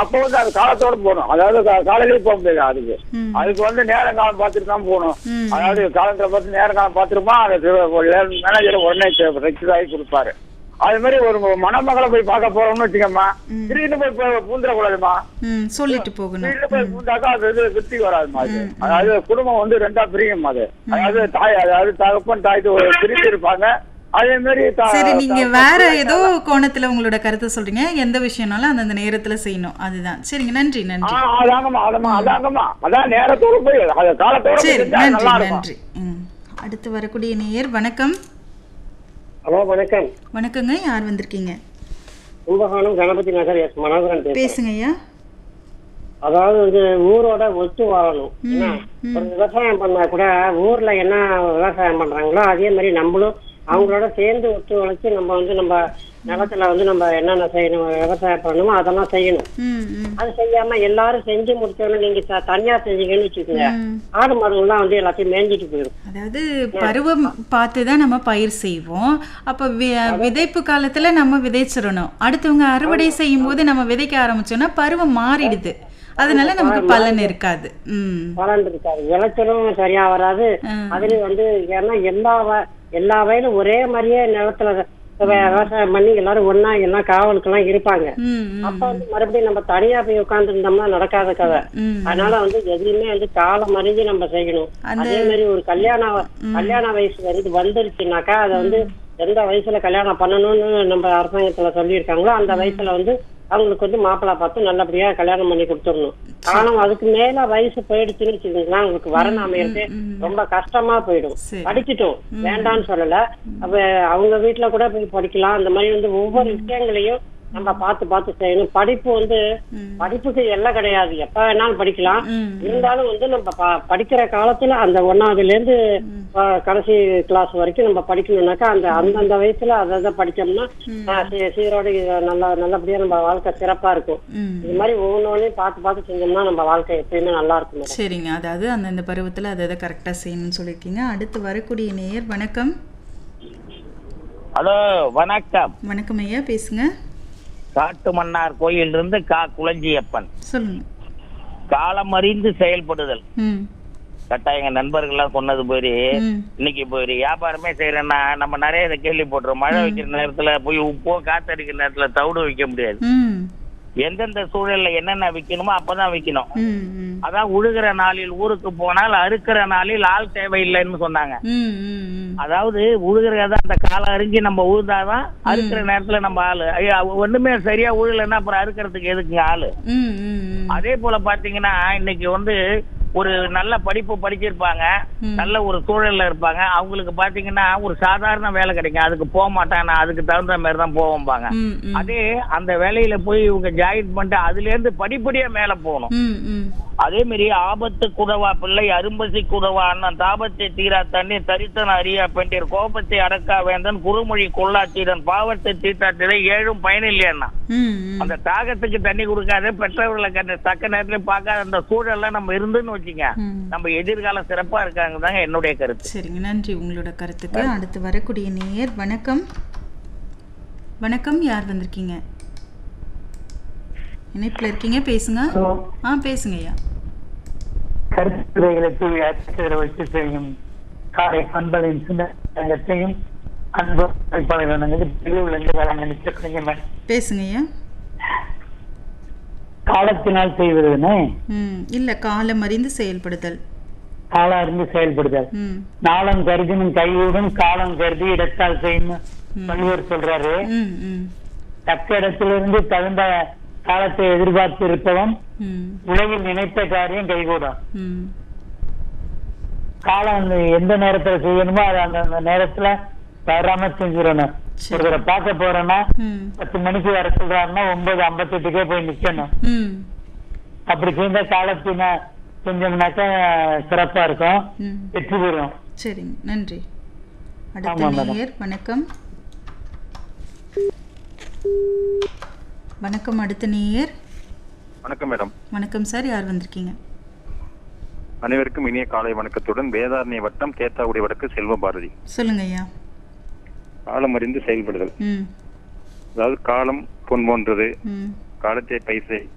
அப்போ வந்து அது காலத்தோட போகணும் அதாவது கா- காலையிலேயே போக முடியாது அதுக்கு ம். அதுக்கு வந்து நேரம் காலம் பார்த்துட்டு தான் போகணும் ம். அதாவது காலத்துல பார்த்து நேரம் காலம் பார்த்துருமா அது மேனேஜர் உடனே ரெக்யூர் ஆகி கொடுப்பாரு அது மாதிரி ஒரு மணமகளை போய் பார்க்க போறோம்னு வச்சுக்கம்மா ம். திடீர்னு போய் பூ- பூந்துடக்கூடாதுமா ம் சொல்லிட்டு போகணும் திடீர்னு போய் பூந்தாக்கா அது இது திருப்தி வராதுமா அது அதாவது குடும்பம் வந்து ரெண்டா பிரியுமா அது அதாவது தாய் அதாவது தகப்பன் தாய்க்கு ஒரு பிரித்து இருப்பாங்க அதே மாதிரி தா- சரி நீங்க தா- வேற ஏதோ கோணத்துல உங்களோட கருத்தை சொல்றீங்க எந்த விஷயம்னாலும் அந்தந்த நேரத்துல செய்யணும் அதுதான் சரிங்க நன்றி ஆ, நன்றி அதாங்கம்மா அதாம்மா அதாங்கம்மா அதான் நேரத்தோட போய் அது காலத்தோட போய் சரி செஞ்சா நன்றி நல்லா இருக்கும் நன்றி ம் அடுத்து வரக்கூடிய நேயர் வணக்கம் ஹலோ வணக்கம் வணக்கங்க யார் வந்திருக்கீங்க கும்பகோணம் கணபதி நகர் எஸ் மனோகரன் பேசுறேன் பேசுங்க ஐயா அதாவது வந்து ஊரோட ஒத்து வாழணும் என்ன? ஒரு விவசாயம் பண்ணா கூட ஊர்ல என்ன விவசாயம் பண்றாங்களோ அதே மாதிரி நம்மளும் அவங்களோட சேர்ந்து ஒத்து உழைச்சு நம்ம வந்து நம்ம நிலத்துல வந்து நம்ம என்னென்ன செய்யணும் விவசாயம் பண்ணணுமோ அதெல்லாம் செய்யணும் ம் ம் அது செய்யாம எல்லாரும் செஞ்சு முடிச்சோன்னு நீங்க த- தனியா செஞ்சீங்கன்னு வச்சுக்கோங்க ம். ஆடு மாடுகள்லாம் வந்து எல்லாத்தையும் மேய்ஞ்சிட்டு போயிடும் அதாவது பருவம் பார்த்து தான் நம்ம பயிர் செய்வோம் அப்போ வி- விதைப்பு காலத்துல நம்ம விதைச்சிடணும் அடுத்தவங்க அறுவடை செய்யும் போது நம்ம விதைக்க ஆரம்பிச்சோம்னா பருவம் மாறிடுது அதனால நமக்கு பலன் இருக்காது ம் பலன் இருக்காது விளைச்சலும் சரியா வராது ம். அதுலயும் வந்து ஏன்னா எல்லா வ- எல்லா வயலும் ஒரே மாதிரியே நிலத்துல வி- விவசாயம் பண்ணி எல்லாரும் ஒண்ணா எல்லாம் காவலுக்கெல்லாம் இருப்பாங்க ம் ம் அப்ப வந்து மறுபடியும் நம்ம தனியா போய் உட்கார்ந்து இருந்தோம்னா நடக்காத கதை ம் அதனால வந்து எதுவுமே வந்து காலம் அறிஞ்சு நம்ம செய்யணும் அந்த- அதே மாதிரி ஒரு கல்யாண வ- கல்யாண வயசு வந்து வந்துருச்சுனாக்கா அதை வந்து எந்த வயசுல கல்யாணம் பண்ணணும்னு நம்ம அரசாங்கத்துல சொல்லியிருக்காங்களோ அந்த வயசுல வந்து அவங்களுக்கு வந்து மாப்பிள்ளை பார்த்து நல்லபடியா கல்யாணம் பண்ணி கொடுத்துடணும் காலம் அதுக்கு மேல வயசு போயிடுச்சுன்னு வச்சுக்கோங்களேன் அவங்களுக்கு வரணும் அமையிறது ரொம்ப கஷ்டமா போயிடும் சரி. படிக்கட்டும் வேண்டாம்னு சொல்லல அப்ப அவங்க வீட்டுல கூட போய் படிக்கலாம் அந்த மாதிரி வந்து ஒவ்வொரு விஷயங்களையும் நம்ம பார்த்து பார்த்து செய்யணும் படிப்பு வந்து படிப்புக்கு எல்லை கிடையாது எப்ப வேணாலும் படிக்கலாம் ம். இருந்தாலும் வந்து நம்ம ப- படிக்கிற காலத்துல அந்த ஒன்னாவதுல இருந்து அஹ், கடைசி கிளாஸ் வரைக்கும் நம்ம படிக்கணும்னாக்கா அந்த அந்தந்த வயசுல அதை அதை படிச்சோம்னா அஹ், சீ- சீரோட இது நல்லா நல்லபடியா நம்ம வாழ்க்கை சிறப்பா இருக்கும் ம் இது மாதிரி ஒவ்வொன்றையும் பார்த்து பார்த்து செஞ்சோம்னா நம்ம வாழ்க்கை எப்பயுமே நல்லா இருக்கும் மேடம் சரிங்க அதாவது அந்தந்த பருவத்தில் அதை அதை கரெக்டாக செய்யணும்னு சொல்லியிருக்கீங்க அடுத்து வரக்கூடிய நேயர் வணக்கம் ஹலோ வணக்கம் வணக்கம் ஐயா பேசுங்க காட்டு மன்னார் கோயிலிருந்து கா குளஞ்சியப்பன் சொல்லுங்க காலம் அறிந்து செயல்படுதல் ம் கரெக்டா எங்க நண்பர்கள்லாம் சொன்னது போய் ம் இன்னைக்கு இப்போ ஒரு வியாபாரமே செய்யறேன்னா நம்ம நிறைய இதை கேள்விப்படுறோம் மழை வைக்கிற நேரத்துல போய் உப்போ காத்தடிக்கிற நேரத்துல தவிடு வைக்க முடியாது ம் எந்தெந்த சூழல்ல என்னென்ன விற்கணுமோ அப்பதான் விற்கணும் ம் ம் அதான் உழுகிற நாளில் ஊருக்கு போனால் அறுக்கிற நாளில் ஆள் தேவையில்லைன்னு சொன்னாங்க ம் ம் ம் அதாவது உழுகிறத அந்த காலம் அறிஞ்சு நம்ம உழுதாதான் அறுக்கிற நேரத்துல நம்ம ஆளு ஐயா, ஒண்ணுமே சரியா உழுலன்னா அப்புறம் அறுக்கிறதுக்கு எதுக்குங்க ஆளு ம் ம் ம் அதே போல பாத்தீங்கன்னா இன்னைக்கு வந்து ஒரு நல்ல படிப்பு படிச்சிருப்பாங்க நல்ல ஒரு சூழல்ல இருப்பாங்க அவங்களுக்கு பாத்தீங்கன்னா ஒரு சாதாரண வேலை கிடைக்கும் அதுக்கு போக மாட்டாங்க நான் அதுக்கு தகுந்த மாதிரி தான் போவோம்பாங்க ம் ம் அதே அந்த வேலையில போய் இவங்க ஜாயின் பண்ணிட்டு அதுல இருந்து படிப்படியா மேல போகணும் ம் ம் அதே மாதிரி ஆபத்து குதவா பிள்ளை அரும்பசி குதவா அண்ணன் தாபத்தை தீரா தண்ணி தரித்தன அறியா பெண்டிர் கோபத்தை அடக்கா வேந்தன் குறுமொழி கொள்ளாத்தீரன் பாவத்தை தீட்டாத்திரை ஏழும் பயனில்லையண்ணா ம் ம் அந்த தாகத்துக்கு தண்ணி கொடுக்காத பெற்றவர்களை கண்ட தக்க நேரத்துல பார்க்காத அந்த சூழல்ல நம்ம இருந்துன்னு வச்சுங்க ம். நம்ம எதிர்காலம் சிறப்பா இருக்காங்க தாங்க என்னுடைய கருத்து சரிங்க நன்றி உங்களோட கருத்துக்கு அடுத்து வரக்கூடிய நேயர் வணக்கம் வணக்கம் யார் வந்திருக்கீங்க இணைப்பில் இருக்கீங்க பேசுங்க ஆ பேசுங்க ஐயா கருத்துரைகளுக்கு அச்சத்தில் வச்சு செய்யும் காரை பண்பலின் சின்னத்தையும் அன்பு படைப்பாளர்களுக்கு பிரிவுலேருந்து வர நினைச்சுக்கிறீங்க பேசுங்க ஐயா காலத்தினால் செய்வதுன்னு ம் இல்லை காலம் அறிந்து செயல்படுதல் காலம் அறிந்து செயல்படுதல் ம் நாளம் கருதினும் கைவிடும் காலம் கருதி இடத்தால் செய்யணும் வள்ளுவர் சொல்றாரு ம் ம் தக்க இடத்திலிருந்து தகுந்த காலத்தை எதிர்பார்த்து இருப்பவன் ம் உலகில் நினைத்த காரியம் கைகூடும் ம் காலம் வந்து எந்த நேரத்துல செய்யணுமோ அது அந்த அந்த நேரத்துல தவறாம செஞ்சிடணும் சரி. ஒருத்தரை பார்க்க போறோம்னா ம் பத்து மணிக்கு வர சொல்றாருன்னா ஒன்பது ஐம்பத்தெட்டுக்கே போய் நிக்கணும் ம் அப்படி செய்த காலத்தின செஞ்சோம்னாக்கா சிறப்பா இருக்கும் ம் வெற்றி பெறும் சரிங்க நன்றி அடுத்த ஆமா, மேடம். நேயர் வணக்கம் வணக்கம் அடுத்த நேயர் வணக்கம் மேடம் வணக்கம் சார் யார் வந்திருக்கீங்க அனைவருக்கும் இனிய காலை வணக்கத்துடன் வேதாரண்ய வட்டம் கேத்தாக்குடி வடக்கு செல்வ பாரதி சொல்லுங்க ஐயா காலம் அறிந்து செயல்படுதல் ம் அதாவது காலம் பொன் போன்றது ம் காலத்தை பைசை